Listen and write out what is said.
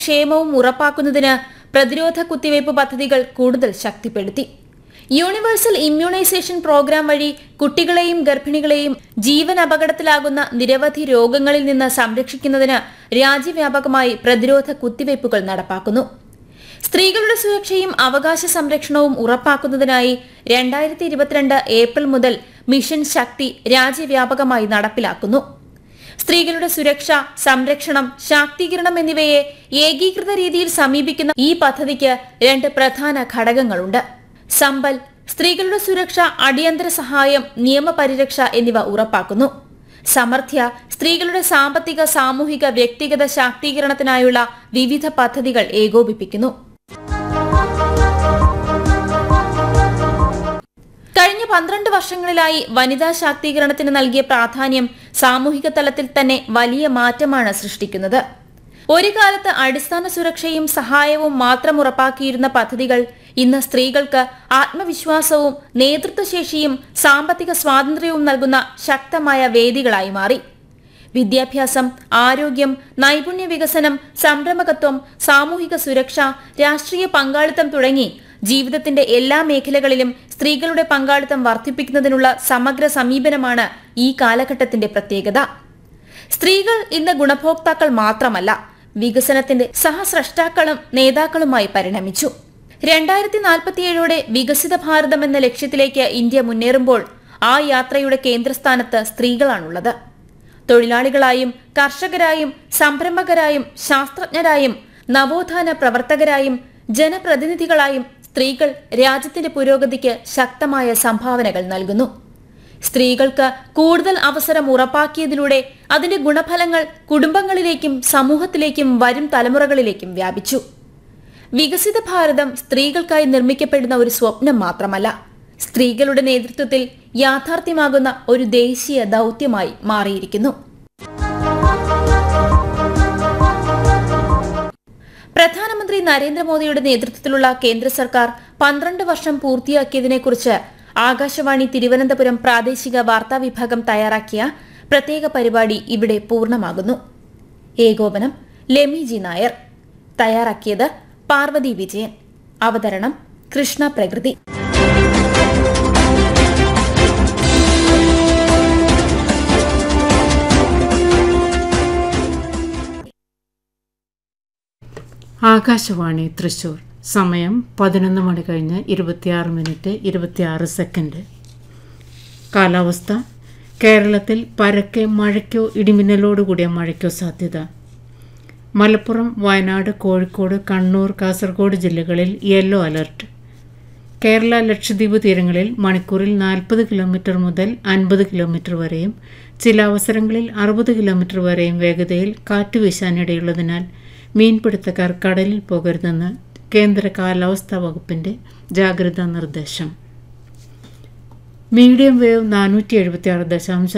ക്ഷേമവും ഉറപ്പാക്കുന്നതിന് പ്രതിരോധ കുത്തിവയ്പ് പദ്ധതികൾ കൂടുതൽ ശക്തിപ്പെടുത്തി യൂണിവേഴ്സൽ ഇമ്മ്യൂണൈസേഷൻ പ്രോഗ്രാം വഴി കുട്ടികളെയും ഗർഭിണികളെയും ജീവൻ അപകടത്തിലാകുന്ന നിരവധി രോഗങ്ങളിൽ നിന്ന് സംരക്ഷിക്കുന്നതിന് രാജ്യവ്യാപകമായി പ്രതിരോധ കുത്തിവയ്പുകൾ നടപ്പാക്കുന്നു സ്ത്രീകളുടെ സുരക്ഷയും അവകാശ സംരക്ഷണവും ഉറപ്പാക്കുന്നതിനായി രണ്ടായിരത്തി ഇരുപത്തിരണ്ട് ഏപ്രിൽ മുതൽ മിഷൻ ശക്തി രാജ്യവ്യാപകമായി നടപ്പിലാക്കുന്നു സ്ത്രീകളുടെ സുരക്ഷ സംരക്ഷണം ശാക്തീകരണം എന്നിവയെ ഏകീകൃത രീതിയിൽ സമീപിക്കുന്ന ഈ പദ്ധതിക്ക് രണ്ട് പ്രധാന ഘടകങ്ങളുണ്ട് സമ്പൽ സ്ത്രീകളുടെ സുരക്ഷ അടിയന്തര സഹായം നിയമപരിരക്ഷ എന്നിവ ഉറപ്പാക്കുന്നു സമർത്ഥ്യ സ്ത്രീകളുടെ സാമ്പത്തിക സാമൂഹിക വ്യക്തിഗത ശാക്തീകരണത്തിനായുള്ള വിവിധ പദ്ധതികൾ ഏകോപിപ്പിക്കുന്നു കഴിഞ്ഞ പന്ത്രണ്ട് വർഷങ്ങളിലായി വനിതാ ശാക്തീകരണത്തിന് നൽകിയ പ്രാധാന്യം സാമൂഹിക തലത്തിൽ തന്നെ വലിയ മാറ്റമാണ് സൃഷ്ടിക്കുന്നത് ഒരു കാലത്ത് അടിസ്ഥാന സുരക്ഷയും സഹായവും മാത്രം ഉറപ്പാക്കിയിരുന്ന പദ്ധതികൾ ഇന്ന് സ്ത്രീകൾക്ക് ആത്മവിശ്വാസവും നേതൃത്വശേഷിയും സാമ്പത്തിക സ്വാതന്ത്ര്യവും നൽകുന്ന ശക്തമായ വേദികളായി മാറി വിദ്യാഭ്യാസം ആരോഗ്യം നൈപുണ്യ വികസനം സംരംഭകത്വം സാമൂഹിക സുരക്ഷ രാഷ്ട്രീയ പങ്കാളിത്തം തുടങ്ങി ജീവിതത്തിന്റെ എല്ലാ മേഖലകളിലും സ്ത്രീകളുടെ പങ്കാളിത്തം വർദ്ധിപ്പിക്കുന്നതിനുള്ള സമഗ്ര സമീപനമാണ് ഈ കാലഘട്ടത്തിന്റെ പ്രത്യേകത സ്ത്രീകൾ ഇന്ന് ഗുണഭോക്താക്കൾ മാത്രമല്ല വികസനത്തിന്റെ സഹസ്രഷ്ടാക്കളും നേതാക്കളുമായി പരിണമിച്ചു രണ്ടായിരത്തി നാൽപ്പത്തിയേഴോടെ വികസിത ഭാരതം എന്ന ലക്ഷ്യത്തിലേക്ക് ഇന്ത്യ മുന്നേറുമ്പോൾ ആ യാത്രയുടെ കേന്ദ്രസ്ഥാനത്ത് സ്ത്രീകളാണുള്ളത് തൊഴിലാളികളായും കർഷകരായും സംരംഭകരായും ശാസ്ത്രജ്ഞരായും നവോത്ഥാന പ്രവർത്തകരായും ജനപ്രതിനിധികളായും സ്ത്രീകൾ രാജ്യത്തിന്റെ പുരോഗതിക്ക് ശക്തമായ സംഭാവനകൾ നൽകുന്നു സ്ത്രീകൾക്ക് കൂടുതൽ അവസരം ഉറപ്പാക്കിയതിലൂടെ അതിന്റെ ഗുണഫലങ്ങൾ കുടുംബങ്ങളിലേക്കും സമൂഹത്തിലേക്കും വരും തലമുറകളിലേക്കും വ്യാപിച്ചു വികസിത ഭാരതം സ്ത്രീകൾക്കായി നിർമ്മിക്കപ്പെടുന്ന ഒരു സ്വപ്നം മാത്രമല്ല സ്ത്രീകളുടെ നേതൃത്വത്തിൽ യാഥാർത്ഥ്യമാകുന്ന ഒരു ദേശീയ ദൗത്യമായി മാറിയിരിക്കുന്നു പ്രധാനമന്ത്രി നരേന്ദ്രമോദിയുടെ നേതൃത്വത്തിലുള്ള കേന്ദ്ര സർക്കാർ പന്ത്രണ്ട് വർഷം പൂർത്തിയാക്കിയതിനെക്കുറിച്ച് ആകാശവാണി തിരുവനന്തപുരം പ്രാദേശിക വാർത്താ വിഭാഗം തയ്യാറാക്കിയ പ്രത്യേക പരിപാടി ഇവിടെ പൂർണ്ണമാകുന്നു ഏകോപനം ലെമി ജി നായർ തയ്യാറാക്കിയത് പാർവതി വിജയൻ അവതരണം കൃഷ്ണ പ്രകൃതി ആകാശവാണി തൃശൂർ സമയം പതിനൊന്ന് മണി കഴിഞ്ഞ് ഇരുപത്തിയാറ് മിനിറ്റ് ഇരുപത്തിയാറ് സെക്കൻഡ് കാലാവസ്ഥ കേരളത്തിൽ പരക്കെ മഴയ്ക്കോ ഇടിമിന്നലോട് കൂടിയ മഴയ്ക്കോ സാധ്യത മലപ്പുറം വയനാട് കോഴിക്കോട് കണ്ണൂർ കാസർഗോഡ് ജില്ലകളിൽ യെല്ലോ അലർട്ട് കേരള ലക്ഷദ്വീപ് തീരങ്ങളിൽ മണിക്കൂറിൽ നാൽപ്പത് കിലോമീറ്റർ മുതൽ അൻപത് കിലോമീറ്റർ വരെയും ചില അവസരങ്ങളിൽ അറുപത് കിലോമീറ്റർ വരെയും വേഗതയിൽ കാറ്റ് വീശാനിടയുള്ളതിനാൽ മീൻപിടുത്തക്കാർ കടലിൽ പോകരുതെന്ന് കേന്ദ്ര കാലാവസ്ഥാ വകുപ്പിന്റെ ജാഗ്രതാ നിർദ്ദേശം മീഡിയം വേവ് നാനൂറ്റി എഴുപത്തി ആറ് ദശാംശം